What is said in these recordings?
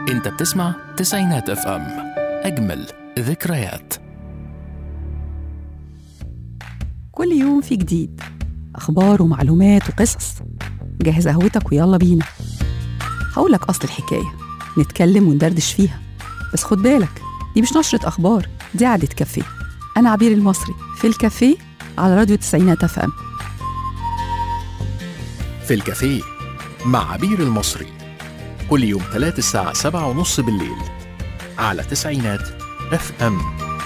انت بتسمع تسعينات اف ام اجمل ذكريات كل يوم في جديد أخبار ومعلومات وقصص جهز قهوتك ويلا بينا هقولك أصل الحكاية نتكلم وندردش فيها بس خد بالك دي مش نشرة أخبار دي قعدة كافيه أنا عبير المصري في الكافيه على راديو تسعينات اف ام في الكافيه مع عبير المصري كل يوم ثلاث الساعة سبعة ونص بالليل على تسعينات اف ام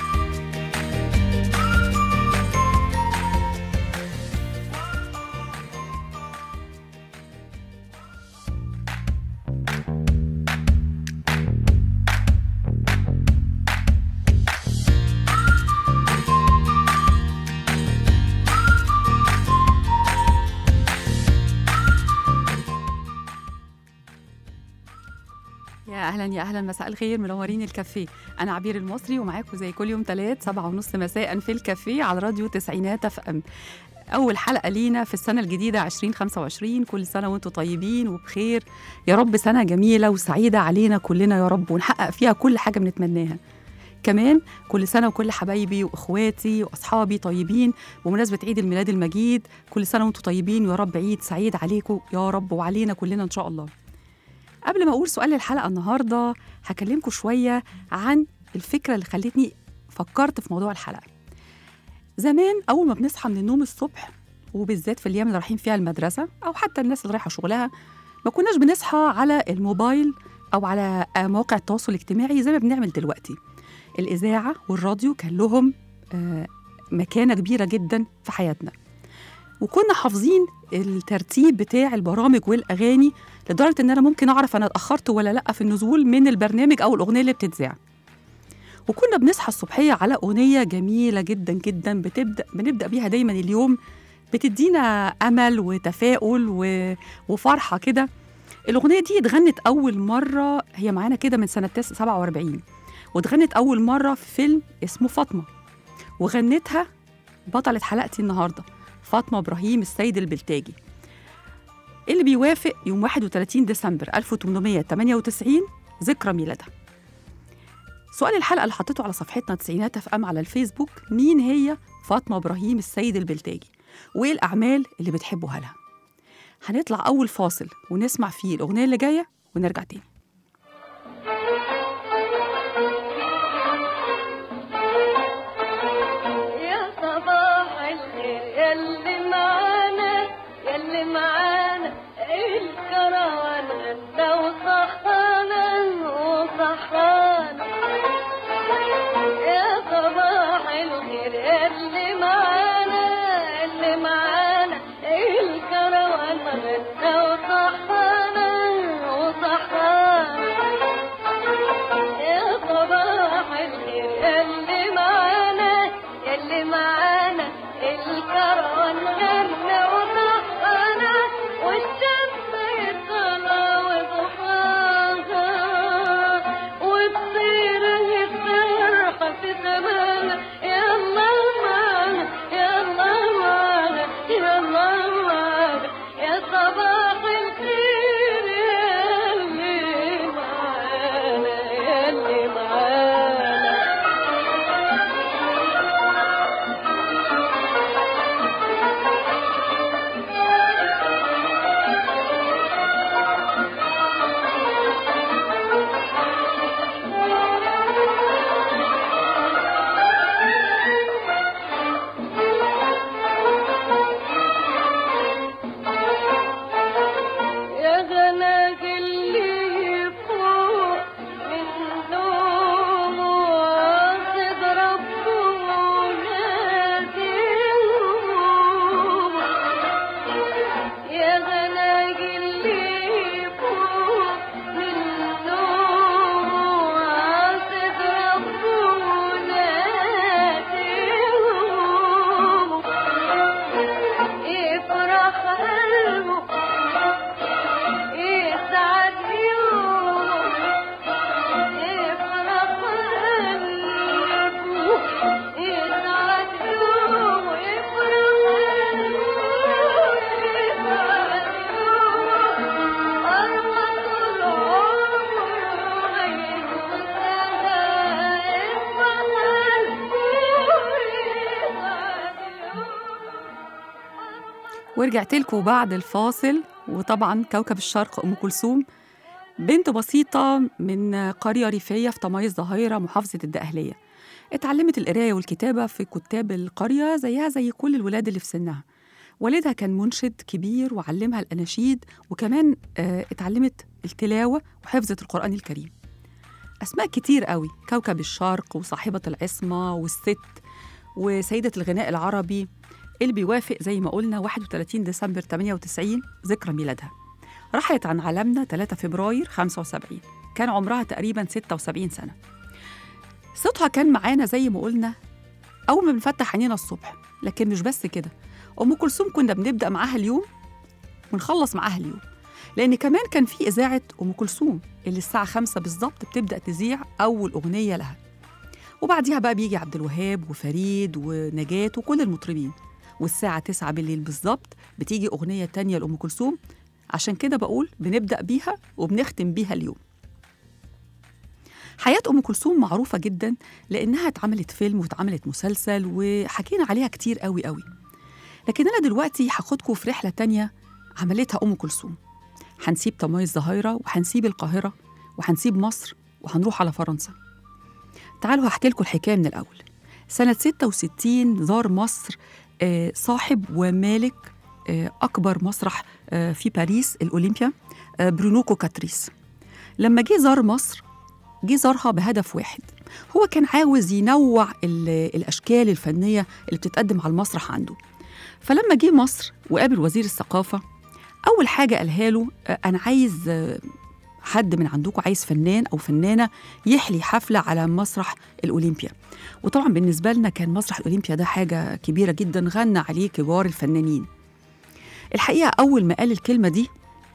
يا اهلا يا اهلا مساء الخير منورين الكافيه انا عبير المصري ومعاكم زي كل يوم ثلاث سبعة ونص مساء في الكافيه على راديو تسعينات اف ام اول حلقه لينا في السنه الجديده 2025 كل سنه وانتم طيبين وبخير يا رب سنه جميله وسعيده علينا كلنا يا رب ونحقق فيها كل حاجه بنتمناها كمان كل سنه وكل حبايبي واخواتي واصحابي طيبين بمناسبه عيد الميلاد المجيد كل سنه وانتم طيبين ويا رب عيد سعيد عليكم يا رب وعلينا كلنا ان شاء الله قبل ما اقول سؤال الحلقه النهارده هكلمكم شويه عن الفكره اللي خلتني فكرت في موضوع الحلقه زمان اول ما بنصحى من النوم الصبح وبالذات في الايام اللي رايحين فيها المدرسه او حتى الناس اللي رايحه شغلها ما كناش بنصحى على الموبايل او على آه، مواقع التواصل الاجتماعي زي ما بنعمل دلوقتي الاذاعه والراديو كان لهم آه، مكانه كبيره جدا في حياتنا وكنا حافظين الترتيب بتاع البرامج والاغاني لدرجه ان انا ممكن اعرف انا اتاخرت ولا لا في النزول من البرنامج او الاغنيه اللي بتتذاع وكنا بنصحى الصبحيه على اغنيه جميله جدا جدا بتبدا بنبدا بيها دايما اليوم بتدينا امل وتفاؤل و... وفرحه كده الاغنيه دي اتغنت اول مره هي معانا كده من سنه 47 واتغنت اول مره في فيلم اسمه فاطمه وغنتها بطله حلقتي النهارده فاطمه ابراهيم السيد البلتاجي اللي بيوافق يوم 31 ديسمبر 1898 ذكرى ميلادها سؤال الحلقه اللي حطيته على صفحتنا تسعينات اف ام على الفيسبوك مين هي فاطمه ابراهيم السيد البلتاجي وايه الاعمال اللي بتحبوها لها هنطلع اول فاصل ونسمع فيه الاغنيه اللي جايه ونرجع تاني يا صباح الخير يلي معانا يلي معانا الكروان غدا وصحانا وصحانا يا صباح الخير يلي معانا يلي معانا الكروان غدا وصحانا وصحانا ورجعت لكم بعد الفاصل وطبعا كوكب الشرق ام كلثوم بنت بسيطة من قرية ريفية في طماي الظهيرة محافظة الدقهلية اتعلمت القراية والكتابة في كتاب القرية زيها زي كل الولاد اللي في سنها والدها كان منشد كبير وعلمها الأناشيد وكمان آه، اتعلمت التلاوة وحفظت القرآن الكريم أسماء كتير قوي كوكب الشرق وصاحبة العصمة والست وسيدة الغناء العربي اللي بيوافق زي ما قلنا 31 ديسمبر 98 ذكرى ميلادها رحلت عن عالمنا 3 فبراير 75 كان عمرها تقريبا 76 سنة صوتها كان معانا زي ما قلنا أول ما بنفتح عينينا الصبح لكن مش بس كده أم كلثوم كنا بنبدأ معاها اليوم ونخلص معاها اليوم لأن كمان كان في إذاعة أم كلثوم اللي الساعة خمسة بالظبط بتبدأ تذيع أول أغنية لها وبعديها بقى بيجي عبد الوهاب وفريد ونجاة وكل المطربين والساعة تسعة بالليل بالظبط بتيجي أغنية تانية لأم كلثوم عشان كده بقول بنبدأ بيها وبنختم بيها اليوم حياة أم كلثوم معروفة جدا لأنها اتعملت فيلم واتعملت مسلسل وحكينا عليها كتير قوي قوي لكن أنا دلوقتي هاخدكم في رحلة تانية عملتها أم كلثوم هنسيب طماي الظهيرة وهنسيب القاهرة وهنسيب مصر وهنروح على فرنسا تعالوا هحكي لكم الحكاية من الأول سنة 66 زار مصر آه، صاحب ومالك آه، أكبر مسرح آه، في باريس الأولمبيا آه، برونو كوكاتريس لما جه زار مصر جه زارها بهدف واحد هو كان عاوز ينوع ال- الأشكال الفنية اللي بتتقدم على المسرح عنده فلما جه مصر وقابل وزير الثقافة أول حاجة قالها له آه، أنا عايز آه، حد من عندكم عايز فنان أو فنانة يحلي حفلة على مسرح الأولمبيا وطبعا بالنسبة لنا كان مسرح الأولمبيا ده حاجة كبيرة جدا غنى عليه كبار الفنانين الحقيقة أول ما قال الكلمة دي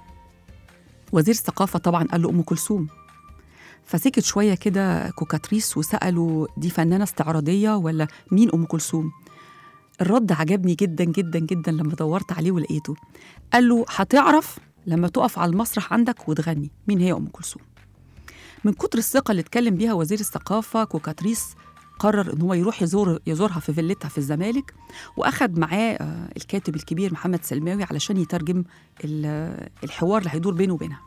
وزير الثقافة طبعا قال له أم كلثوم فسكت شوية كده كوكاتريس وسأله دي فنانة استعراضية ولا مين أم كلثوم الرد عجبني جدا جدا جدا لما دورت عليه ولقيته قال له هتعرف لما تقف على المسرح عندك وتغني مين هي أم كلثوم من كتر الثقة اللي اتكلم بيها وزير الثقافة كوكاتريس قرر ان هو يروح يزور يزورها في فيلتها في الزمالك واخد معاه آه، الكاتب الكبير محمد سلماوي علشان يترجم ال- الحوار اللي هيدور بينه وبينها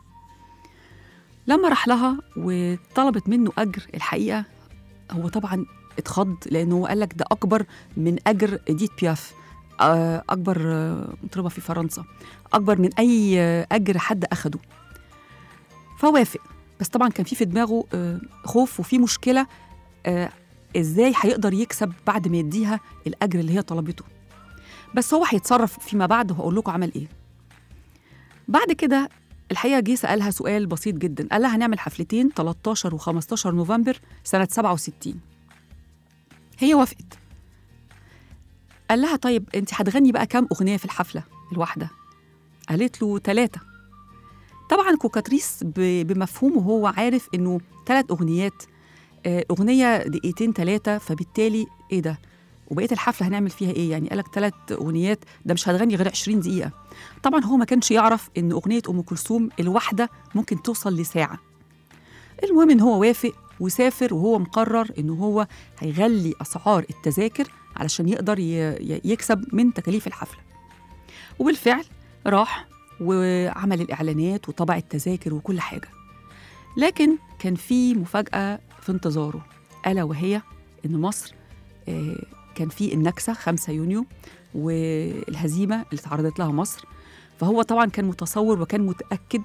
لما راح لها وطلبت منه اجر الحقيقه هو طبعا اتخض لانه هو قال لك ده اكبر من اجر اديت بياف آه، اكبر آه، مطربه في فرنسا اكبر من اي آه، اجر حد اخده فوافق بس طبعا كان في في دماغه آه، خوف وفي مشكله آه، ازاي هيقدر يكسب بعد ما يديها الاجر اللي هي طلبته بس هو هيتصرف فيما بعد وهقول لكم عمل ايه بعد كده الحقيقه جه سالها سؤال بسيط جدا قال لها هنعمل حفلتين 13 و15 نوفمبر سنه 67 هي وافقت قال لها طيب انت هتغني بقى كام اغنيه في الحفله الواحده قالت له ثلاثه طبعا كوكاتريس ب- بمفهومه هو عارف انه ثلاث اغنيات آه، اغنيه دقيقتين ثلاثه فبالتالي ايه ده وبقيه الحفله هنعمل فيها ايه يعني قالك ثلاث اغنيات ده مش هتغني غير 20 دقيقه طبعا هو ما كانش يعرف ان اغنيه ام كلثوم الواحده ممكن توصل لساعه المهم ان هو وافق وسافر وهو مقرر ان هو هيغلي اسعار التذاكر علشان يقدر ي- ي- يكسب من تكاليف الحفله وبالفعل راح وعمل الاعلانات وطبع التذاكر وكل حاجه لكن كان في مفاجاه في انتظاره الا وهي ان مصر آه، كان في النكسه 5 يونيو والهزيمه اللي تعرضت لها مصر فهو طبعا كان متصور وكان متاكد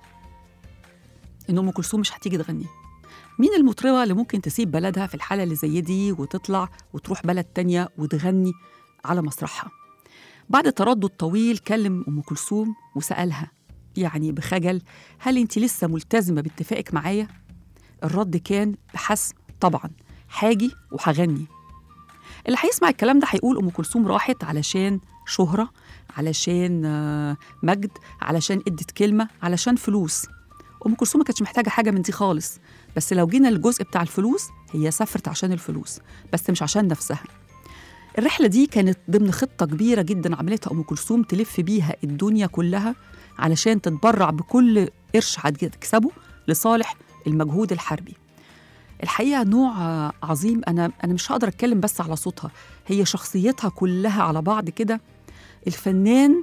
ان ام كلثوم مش هتيجي تغني مين المطربه اللي ممكن تسيب بلدها في الحاله اللي زي دي وتطلع وتروح بلد تانية وتغني على مسرحها بعد تردد طويل كلم ام كلثوم وسالها يعني بخجل هل انت لسه ملتزمه باتفاقك معايا الرد كان بحسم طبعا هاجي وهغني اللي هيسمع الكلام ده هيقول ام كلثوم راحت علشان شهره علشان آه، مجد علشان ادت كلمه علشان فلوس ام كلثوم ما كانتش محتاجه حاجه من دي خالص بس لو جينا للجزء بتاع الفلوس هي سافرت عشان الفلوس بس مش عشان نفسها الرحله دي كانت ضمن خطه كبيره جدا عملتها ام كلثوم تلف بيها الدنيا كلها علشان تتبرع بكل قرش هتكسبه لصالح المجهود الحربي الحقيقه نوع آه، عظيم انا انا مش هقدر اتكلم بس على صوتها هي شخصيتها كلها على بعض كده الفنان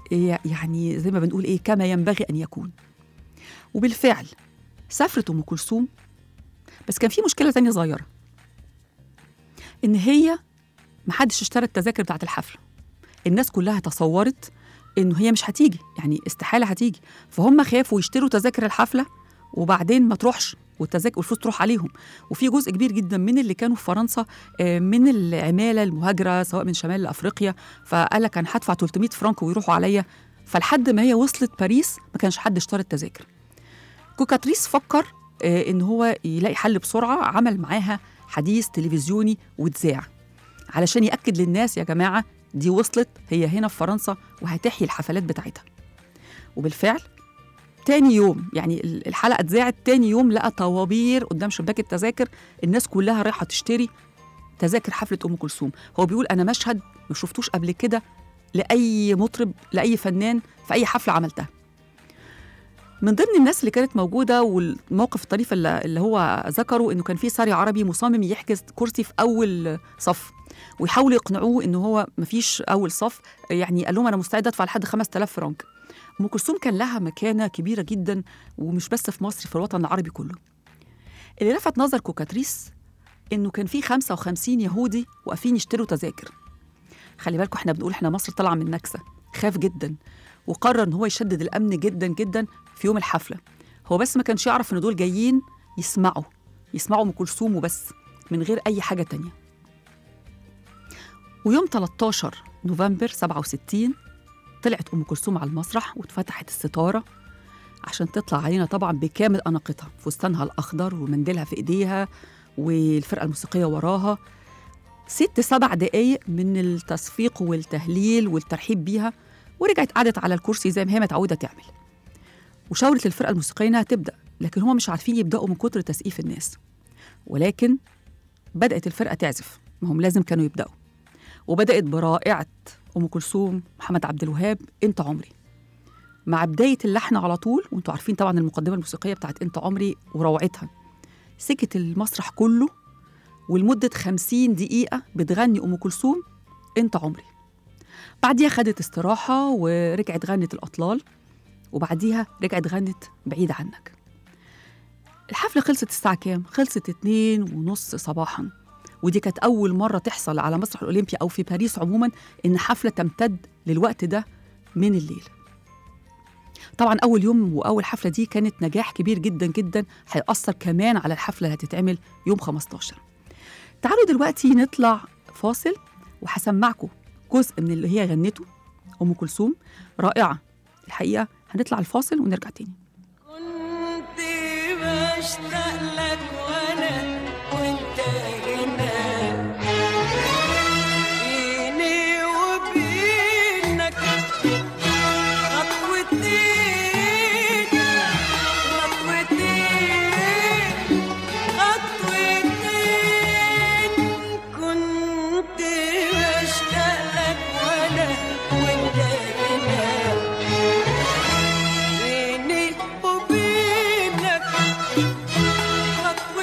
إيه يعني زي ما بنقول ايه كما ينبغي ان يكون وبالفعل سافرت ام كلثوم بس كان في مشكله تانية صغيره ان هي محدش اشترى التذاكر بتاعت الحفله الناس كلها تصورت انه هي مش هتيجي يعني استحاله هتيجي فهم خافوا يشتروا تذاكر الحفله وبعدين ما تروحش والتذاكر والفلوس تروح عليهم وفي جزء كبير جدا من اللي كانوا في فرنسا آه، من العماله المهاجره سواء من شمال افريقيا فقال لك انا هدفع 300 فرنك ويروحوا عليا فلحد ما هي وصلت باريس ما كانش حد اشترى التذاكر كوكاتريس فكر آه، ان هو يلاقي حل بسرعه عمل معاها حديث تلفزيوني واتذاع علشان ياكد للناس يا جماعه دي وصلت هي هنا في فرنسا وهتحيي الحفلات بتاعتها وبالفعل تاني يوم يعني ال- الحلقه اتذاعت تاني يوم لقى طوابير قدام شباك التذاكر الناس كلها رايحه تشتري تذاكر حفله ام كلثوم هو بيقول انا مشهد ما شفتوش قبل كده لاي مطرب لاي فنان في اي حفله عملتها من ضمن الناس اللي كانت موجوده والموقف الطريف اللي اللي هو ذكره انه كان في ساري عربي مصمم يحجز كرسي في اول صف ويحاولوا يقنعوه انه هو مفيش اول صف يعني قال لهم انا مستعد ادفع لحد 5000 فرنك ام كلثوم كان لها مكانه كبيره جدا ومش بس في مصر في الوطن العربي كله اللي لفت نظر كوكاتريس انه كان في 55 يهودي واقفين يشتروا تذاكر خلي بالكم احنا بنقول احنا مصر طالعه من نكسه خاف جدا وقرر ان هو يشدد الامن جدا جدا في يوم الحفله هو بس ما كانش يعرف ان دول جايين يسمعوا يسمعوا ام كلثوم وبس من غير اي حاجه تانية ويوم 13 نوفمبر 67 طلعت ام كلثوم على المسرح واتفتحت الستاره عشان تطلع علينا طبعا بكامل اناقتها فستانها الاخضر ومنديلها في ايديها والفرقه الموسيقيه وراها ست سبع دقايق من التصفيق والتهليل والترحيب بيها ورجعت قعدت على الكرسي زي ما هي متعوده تعمل وشاورت الفرقه الموسيقيه انها تبدا لكن هم مش عارفين يبداوا من كتر تسقيف الناس ولكن بدات الفرقه تعزف ما هم لازم كانوا يبداوا وبدات برائعه ام كلثوم محمد عبد الوهاب انت عمري مع بدايه اللحن على طول وانتوا عارفين طبعا المقدمه الموسيقيه بتاعت انت عمري وروعتها سكت المسرح كله ولمده 50 دقيقه بتغني ام كلثوم انت عمري بعديها خدت استراحه ورجعت غنت الاطلال وبعديها رجعت غنت بعيد عنك الحفلة خلصت الساعة كام؟ خلصت اتنين ونص صباحا ودي كانت أول مرة تحصل على مسرح الأولمبيا أو في باريس عموما إن حفلة تمتد للوقت ده من الليل طبعا أول يوم وأول حفلة دي كانت نجاح كبير جدا جدا هيأثر كمان على الحفلة اللي هتتعمل يوم 15 تعالوا دلوقتي نطلع فاصل وهسمعكم جزء من اللي هي غنته أم كلثوم رائعة الحقيقة هنطلع الفاصل ونرجع تاني كنت بشتاق لك وانا وانت هنا بيني وبينك خطوتين خطوتين خطوتين كنت بشتاق لك وانا وانت هنا بيني وبينك خطوتين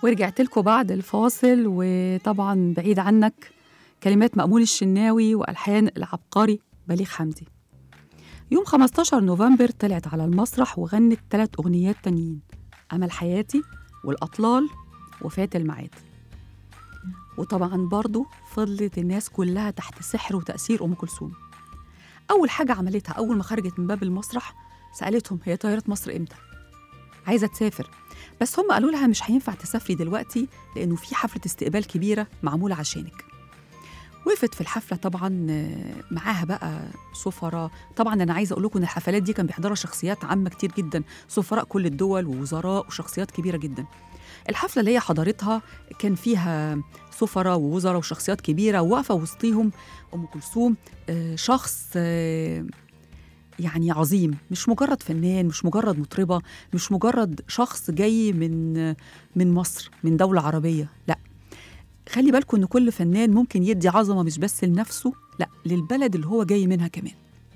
ورجعت لكم بعد الفاصل وطبعا بعيد عنك كلمات مأمون الشناوي وألحان العبقري بليغ حمدي يوم 15 نوفمبر طلعت على المسرح وغنت ثلاث أغنيات تانيين أمل حياتي والأطلال وفات الميعاد وطبعا برضو فضلت الناس كلها تحت سحر وتأثير أم كلثوم أول حاجة عملتها أول ما خرجت من باب المسرح سألتهم هي طيارة مصر إمتى؟ عايزة تسافر بس هم قالوا لها مش هينفع تسافري دلوقتي لأنه في حفلة استقبال كبيرة معمولة عشانك وقفت في الحفلة طبعا آه، معاها بقى سفراء طبعا أنا عايزة أقول لكم إن الحفلات دي كان بيحضرها شخصيات عامة كتير جدا سفراء كل الدول ووزراء وشخصيات كبيرة جدا الحفلة اللي هي حضرتها كان فيها سفراء ووزراء وشخصيات كبيرة واقفة وسطيهم أم كلثوم آه، شخص آه، يعني عظيم مش مجرد فنان مش مجرد مطربة مش مجرد شخص جاي من من مصر من دولة عربية لا خلي بالكم ان كل فنان ممكن يدي عظمة مش بس لنفسه لا للبلد اللي هو جاي منها كمان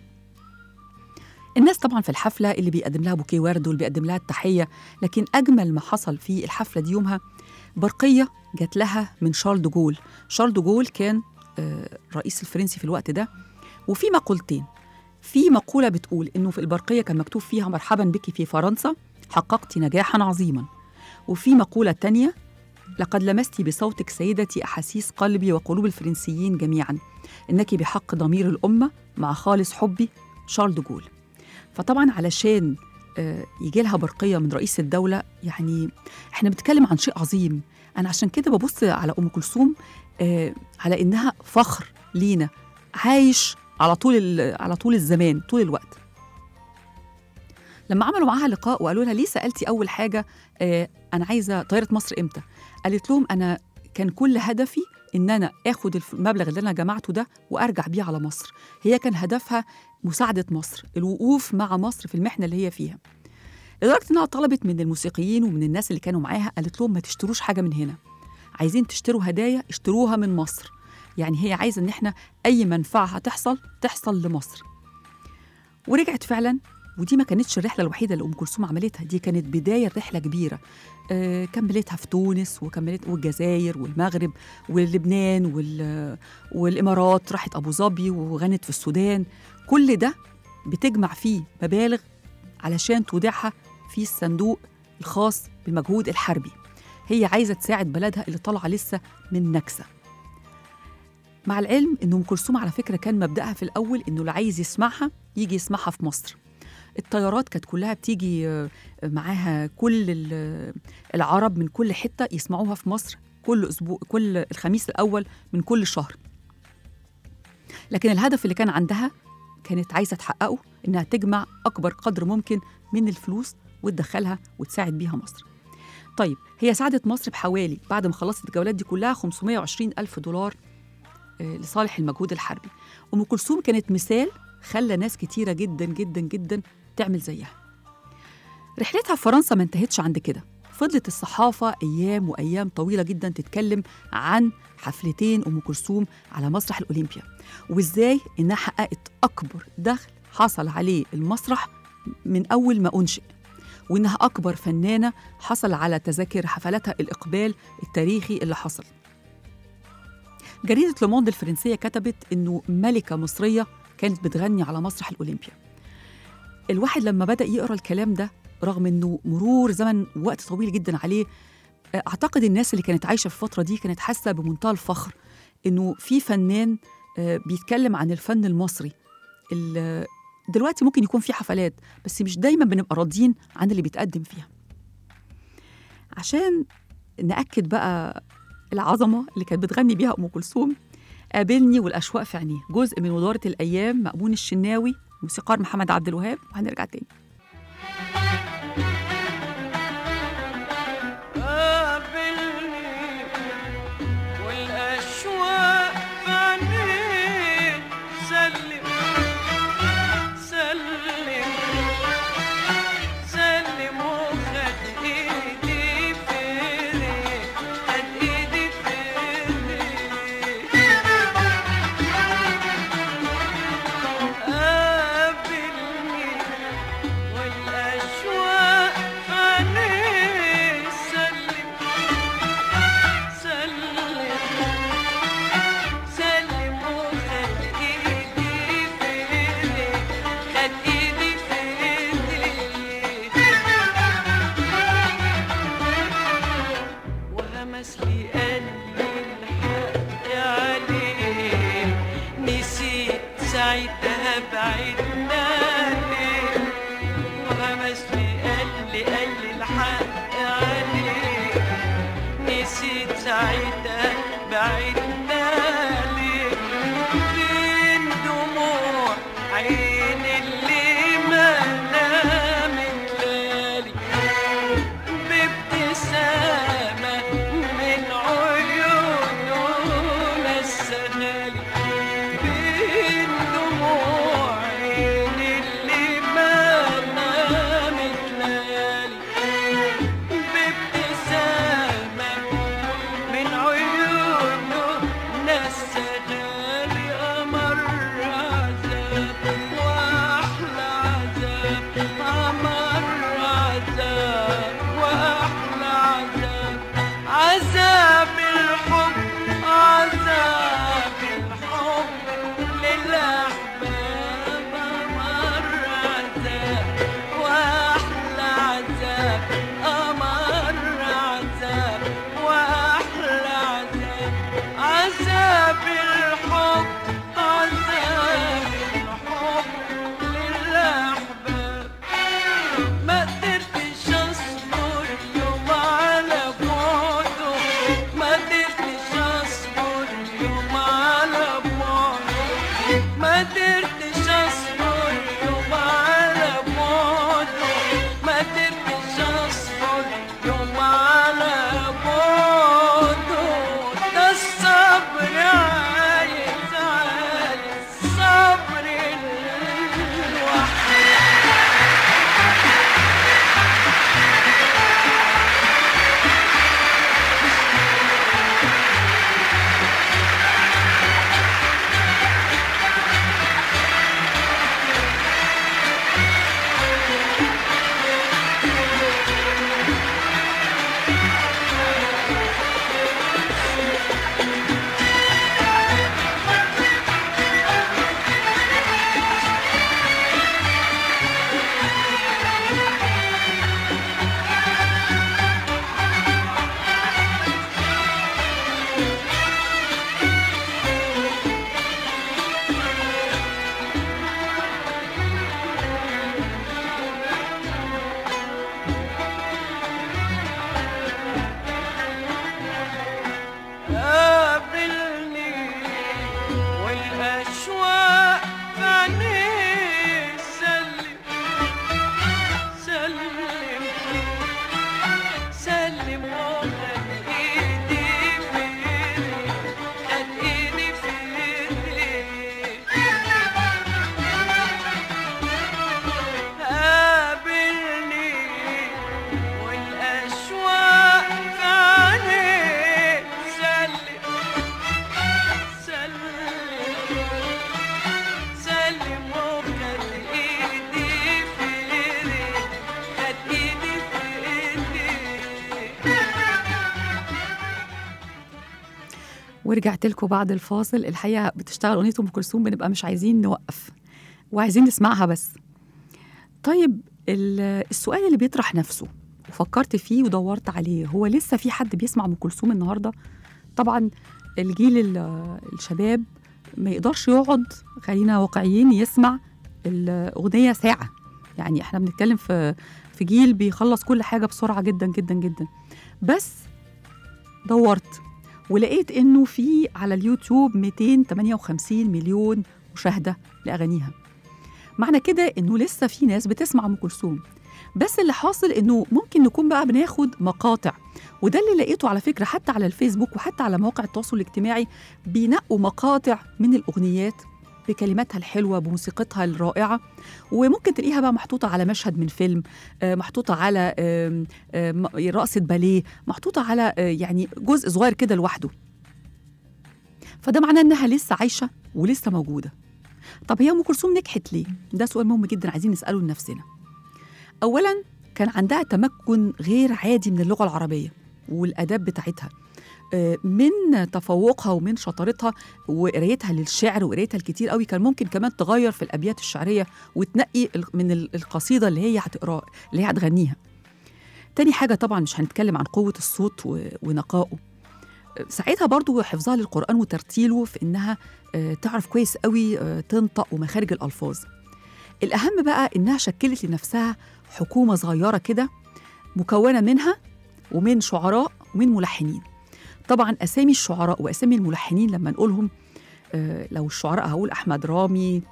الناس طبعا في الحفلة اللي بيقدم لها بوكيه ورد واللي بيقدم لها التحية لكن أجمل ما حصل في الحفلة دي يومها برقية جات لها من شارل دوغول شارل دوغول كان آه، الرئيس الفرنسي في الوقت ده وفي مقولتين في مقولة بتقول إنه في البرقية كان مكتوب فيها مرحبا بك في فرنسا حققت نجاحا عظيما وفي مقولة تانية لقد لمست بصوتك سيدتي أحاسيس قلبي وقلوب الفرنسيين جميعا إنك بحق ضمير الأمة مع خالص حبي شارل دوغول فطبعا علشان آه، يجي لها برقية من رئيس الدولة يعني احنا بنتكلم عن شيء عظيم أنا عشان كده ببص على أم كلثوم آه، على إنها فخر لينا عايش على طول ال- على طول الزمان طول الوقت لما عملوا معاها لقاء وقالوا لها ليه سالتي اول حاجه آه انا عايزه طياره مصر امتى قالت لهم انا كان كل هدفي ان انا اخد الف- المبلغ اللي انا جمعته ده وارجع بيه على مصر هي كان هدفها مساعده مصر الوقوف مع مصر في المحنه اللي هي فيها لدرجه انها طلبت من الموسيقيين ومن الناس اللي كانوا معاها قالت لهم ما تشتروش حاجه من هنا عايزين تشتروا هدايا اشتروها من مصر يعني هي عايزه ان احنا اي منفعه هتحصل تحصل لمصر ورجعت فعلا ودي ما كانتش الرحله الوحيده اللي ام كلثوم عملتها دي كانت بدايه رحله كبيره آه كملتها في تونس وكملت والجزائر والمغرب ولبنان وال والامارات راحت ابو ظبي وغنت في السودان كل ده بتجمع فيه مبالغ علشان تودعها في الصندوق الخاص بالمجهود الحربي هي عايزه تساعد بلدها اللي طالعه لسه من نكسه مع العلم ان ام كلثوم على فكره كان مبداها في الاول انه اللي عايز يسمعها يجي يسمعها في مصر الطيارات كانت كلها بتيجي آه، معاها كل ال- العرب من كل حته يسمعوها في مصر كل اسبوع كل الخميس الاول من كل شهر لكن الهدف اللي كان عندها كانت عايزه تحققه انها تجمع اكبر قدر ممكن من الفلوس وتدخلها وتساعد بيها مصر طيب هي ساعدت مصر بحوالي بعد ما خلصت الجولات دي كلها 520 ألف دولار آه، لصالح المجهود الحربي أم كلثوم كانت مثال خلى ناس كتيرة جدا جدا جدا تعمل زيها رحلتها في فرنسا ما انتهتش عند كده فضلت الصحافة أيام وأيام طويلة جدا تتكلم عن حفلتين أم كلثوم على مسرح الأولمبيا وإزاي إنها حققت أكبر دخل حصل عليه المسرح من أول ما أنشئ وإنها أكبر فنانة حصل على تذاكر حفلاتها الإقبال التاريخي اللي حصل جريدة لوموند الفرنسية كتبت إنه ملكة مصرية كانت بتغني على مسرح الأولمبيا الواحد لما بدأ يقرأ الكلام ده رغم إنه مرور زمن وقت طويل جدا عليه أعتقد الناس اللي كانت عايشة في الفترة دي كانت حاسة بمنتهى الفخر إنه في فنان آه، بيتكلم عن الفن المصري ال- دلوقتي ممكن يكون في حفلات بس مش دايما بنبقى راضيين عن اللي بيتقدم فيها عشان نأكد بقى العظمة اللي كانت بتغني بيها أم كلثوم قابلني والأشواق في عينيه جزء من ودارة الأيام مأمون الشناوي موسيقار محمد عبد الوهاب وهنرجع تاني قابلني والأشواق بعينيك سلم سلم سلم وخد إيدي في إيديك خد إيدي في إيديك قابلني ساعدنا ليه وهمس لي قال لي قال لي الحق عليك نسيت ساعتها بعدنا ليه فين دموع عين اللي ما نامت ليالي بابتسامة من عيوننا السهالي بين دموع عين اللي ما نامت ليالي بابتسامة من عيوننا السهالي أمر عذاب وأحلى عذاب أمر عذاب وأحلى عذاب عذاب الحب عذاب الحب للأحباب أمر عذاب وأحلى عذاب أمر عذاب وأحلى عذاب عذاب الحب عذاب الحب للأحباب ما قدرتش اصبر يوم على بعده ما قدرتش اصبر يوم على بعده ما قدرتش اصبر يوم على بعده ما قدرتش اصبر يوم على بعده ده الصبر عايز عايز صبر الوحيد قابلني والأشواق في عينيه سلم سلم سلم وخد إيدي في إيدي خد إيدي في إيدي قابلني والأشواق في عينيه سلم سلم سلم وخد ايدي في ايدي خد ايدي في ايدي ورجعت لكم بعد الفاصل الحقيقه بتشتغل اغنيه ام كلثوم بنبقى مش عايزين نوقف وعايزين نسمعها بس طيب ال- السؤال اللي بيطرح نفسه وفكرت فيه ودورت عليه هو لسه في حد بيسمع ام كلثوم النهارده طبعا الجيل ال- الشباب ما يقدرش يقعد خلينا واقعيين يسمع الاغنيه ساعه يعني احنا بنتكلم في في جيل بيخلص كل حاجه بسرعه جدا جدا جدا بس دورت ولقيت انه في على اليوتيوب 258 مليون مشاهده لاغانيها معنى كده انه لسه في ناس بتسمع ام كلثوم بس اللي حاصل انه ممكن نكون بقى بناخد مقاطع وده اللي لقيته على فكره حتى على الفيسبوك وحتى على مواقع التواصل الاجتماعي بينقوا مقاطع من الاغنيات بكلماتها الحلوه بموسيقتها الرائعه وممكن تلاقيها بقى محطوطه على مشهد من فيلم آه، محطوطه على آم، آم، رقصه باليه محطوطه على آه، يعني جزء صغير كده لوحده فده معناه انها لسه عايشه ولسه موجوده طب هي ام كلثوم نجحت ليه ده سؤال مهم جدا عايزين نساله لنفسنا اولا كان عندها تمكن غير عادي من اللغه العربيه والاداب بتاعتها آه، من تفوقها ومن شطارتها وقرايتها للشعر وقرايتها الكتير قوي كان ممكن كمان تغير في الابيات الشعريه وتنقي ال- من ال- القصيده اللي هي هتقرا اللي هي هتغنيها تاني حاجه طبعا مش هنتكلم عن قوه الصوت و- ونقائه ساعتها برضو حفظها للقرآن وترتيله في إنها آه، تعرف كويس قوي آه، تنطق ومخارج الألفاظ الأهم بقى إنها شكلت لنفسها حكومة صغيرة كده مكونة منها ومن شعراء ومن ملحنين طبعا أسامي الشعراء وأسامي الملحنين لما نقولهم آه، لو الشعراء هقول أحمد رامي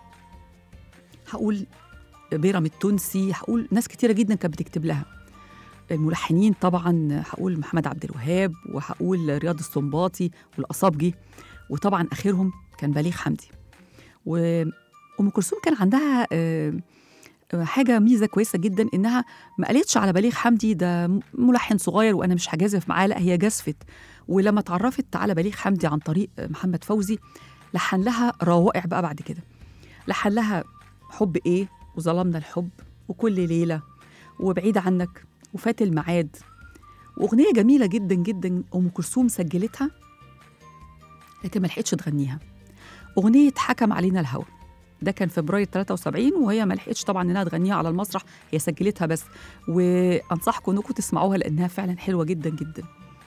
هقول بيرم التونسي هقول ناس كتيرة جدا كانت بتكتب لها الملحنين طبعا هقول محمد عبد الوهاب وهقول رياض السنباطي والأصابجي وطبعا آخرهم كان بليغ حمدي وأم كلثوم كان عندها آه، آه، حاجة ميزة كويسة جدا إنها ما قالتش على بليغ حمدي ده ملحن صغير وأنا مش هجازف معاه لا هي جازفت ولما اتعرفت على بليغ حمدي عن طريق آه، محمد فوزي لحن لها روائع بقى بعد كده لحن لها حب إيه وظلمنا الحب وكل ليلة وبعيد عنك وفات الميعاد واغنيه جميله جدا جدا ام كلثوم سجلتها لكن ما لحقتش تغنيها اغنيه حكم علينا الهوى ده كان فبراير 73 وهي ما لحقتش طبعا انها تغنيها على المسرح هي سجلتها بس وانصحكم انكم تسمعوها لانها فعلا حلوه جدا جدا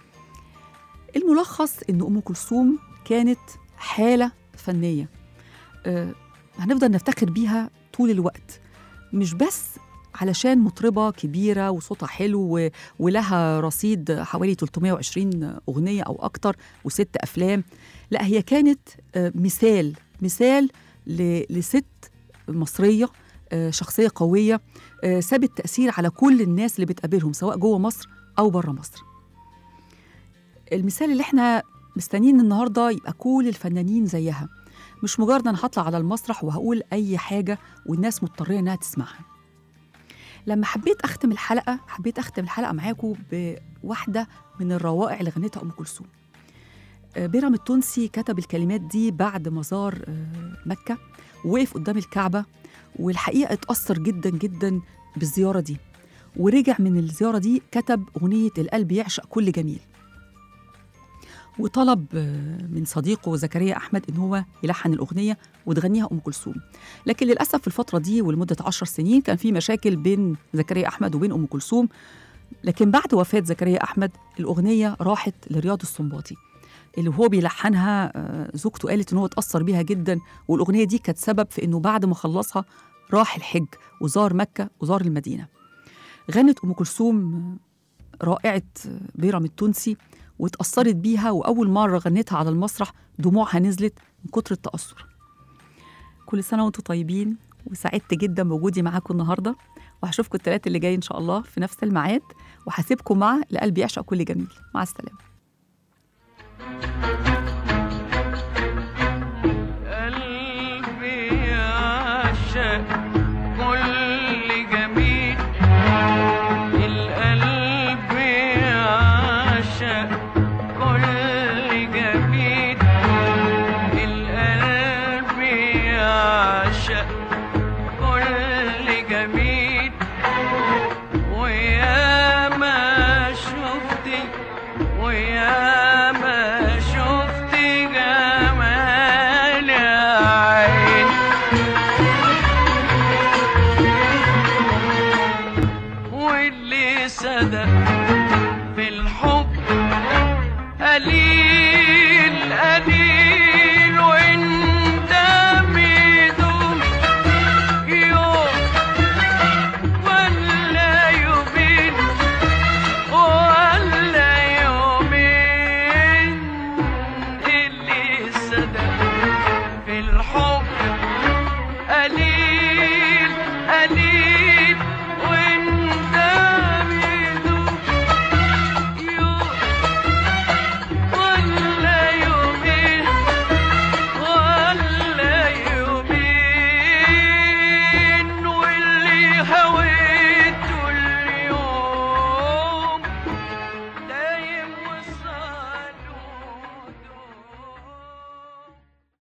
الملخص ان ام كلثوم كانت حاله فنيه آه هنفضل نفتخر بيها طول الوقت مش بس علشان مطربة كبيرة وصوتها حلو و- ولها رصيد حوالي 320 أغنية أو أكتر وست أفلام لا هي كانت آه، مثال مثال ل- لست مصرية آه، شخصية قوية آه، سابت تأثير على كل الناس اللي بتقابلهم سواء جوه مصر أو بره مصر المثال اللي احنا مستنيين النهاردة يبقى كل الفنانين زيها مش مجرد أنا هطلع على المسرح وهقول أي حاجة والناس مضطرية إنها تسمعها لما حبيت اختم الحلقه حبيت اختم الحلقه معاكم بواحده من الروائع اللي غنتها ام كلثوم آه، بيرم التونسي كتب الكلمات دي بعد ما زار آه، مكه ووقف قدام الكعبه والحقيقه اتاثر جدا جدا بالزياره دي ورجع من الزياره دي كتب اغنيه القلب يعشق كل جميل وطلب آه، من صديقه زكريا احمد ان هو يلحن الاغنيه وتغنيها ام كلثوم لكن للاسف في الفتره دي ولمده عشر سنين كان في مشاكل بين زكريا احمد وبين ام كلثوم لكن بعد وفاه زكريا احمد الاغنيه راحت لرياض السنباطي اللي هو بيلحنها آه، زوجته قالت ان هو اتاثر بيها جدا والاغنيه دي كانت سبب في انه بعد ما خلصها راح الحج وزار مكه وزار المدينه غنت ام كلثوم آه، رائعه آه، بيرم التونسي واتأثرت بيها وأول مرة غنتها على المسرح دموعها نزلت من كتر التأثر كل سنة وانتم طيبين وسعدت جدا بوجودي معاكم النهاردة وهشوفكم الثلاث اللي جاي إن شاء الله في نفس الميعاد وهسيبكم مع لقلبي يعشق كل جميل مع السلامة قلبي يعشق كل جميل القلب يعشق كل جميل القلب يعشق كل جميل ويا ما شفتي ويا ما شفت جمال عين واللي صدق في الحب قليل قليل وانت بيدوم يوم ولا يومين ولا يومين اللي صدق في الحب قليل قليل